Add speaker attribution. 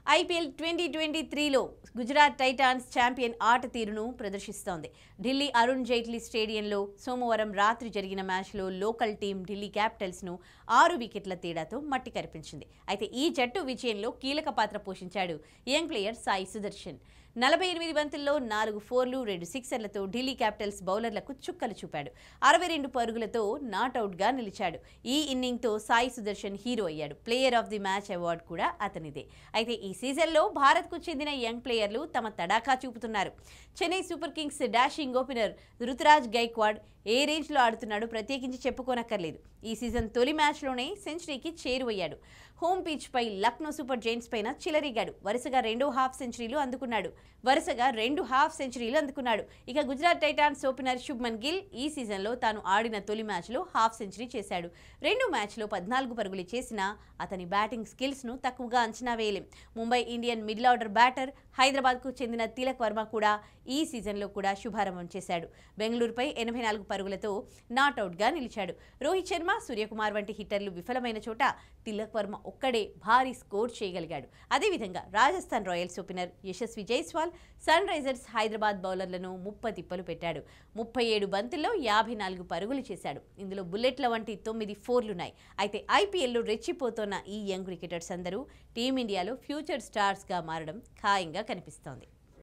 Speaker 1: IPL twenty twenty త్రీలో Gujarat Titans champion ఆట తీరును ప్రదర్శిస్తోంది ఢిల్లీ అరుణ్ జైట్లీ స్టేడియంలో సోమవారం రాత్రి జరిగిన మ్యాచ్లో లోకల్ టీం ఢిల్లీ క్యాపిటల్స్ను ఆరు వికెట్ల తేడాతో మట్టి కరిపించింది అయితే ఈ జట్టు విజయంలో కీలక పాత్ర పోషించాడు యంగ్ ప్లేయర్ సాయి సుదర్శన్ నలభై ఎనిమిది బంతుల్లో నాలుగు ఫోర్లు రెండు సిక్సర్లతో ఢిల్లీ క్యాపిటల్స్ బౌలర్లకు చుక్కలు చూపాడు అరవై రెండు పరుగులతో నాట్అవుట్గా నిలిచాడు ఈ ఇన్నింగ్తో సాయి సుదర్శన్ హీరో అయ్యాడు player of the match award కూడా అతనిదే అయితే ఈ సీజన్లో భారత్కు చెందిన యంగ్ ప్లేయర్లు తమ తడాఖా చూపుతున్నారు Chennai super kings dashing opener Ruturaj Gaikwad ఏ రేంజ్లో ఆడుతున్నాడో ప్రత్యేకించి చెప్పుకోనక్కర్లేదు ఈ సీజన్ తొలి మ్యాచ్లోనే సెంచరీకి చేరువయ్యాడు హోమ్ పిచ్ పై లక్నో సూపర్ జైంట్స్ పైన చిలరిగాడు వరుసగా రెండు హాఫ్ సెంచరీలు అందుకున్నాడు వరుసగా రెండు హాఫ్ సెంచరీలు అందుకున్నాడు ఇక గుజరాత్ టైటాన్స్ ఓపెనర్ శుభ్మన్ గిల్ ఈ సీజన్లో తాను ఆడిన తొలి మ్యాచ్లో హాఫ్ సెంచరీ చేశాడు రెండు మ్యాచ్లో పద్నాలుగు పరుగులు చేసినా అతని బ్యాటింగ్ స్కిల్స్ను తక్కువగా అంచనా వేయలేం Mumbai Indian middle order batter హైదరాబాద్కు చెందిన తిలక్ వర్మ కూడా ఈ సీజన్లో కూడా శుభారంభం చేశాడు బెంగళూరుపై ఎనభై నాలుగు పరుగులతో నాట్అవుట్గా నిలిచాడు రోహిత్ శర్మ సూర్యకుమార్ వంటి హిట్టర్లు విఫలమైన చోట తిలక్ వర్మ ఒక్కడే భారీ స్కోర్ చేయగలిగాడు అదేవిధంగా Rajasthan royals opener Yashasvi Jaiswal sunrisers Hyderabad బౌలర్లను ముప్ప తిప్పలు పెట్టాడు ముప్పై ఏడు బంతుల్లో యాభై నాలుగు పరుగులు చేశాడు ఇందులో బుల్లెట్ల వంటి తొమ్మిది ఫోర్లున్నాయి అయితే ఐపీఎల్లో రెచ్చిపోతున్న ఈ యంగ్ క్రికెటర్స్ అందరూ టీమిండియాలో ఫ్యూచర్ స్టార్స్గా మారడం ఖాయంగా కనిపిస్తోంది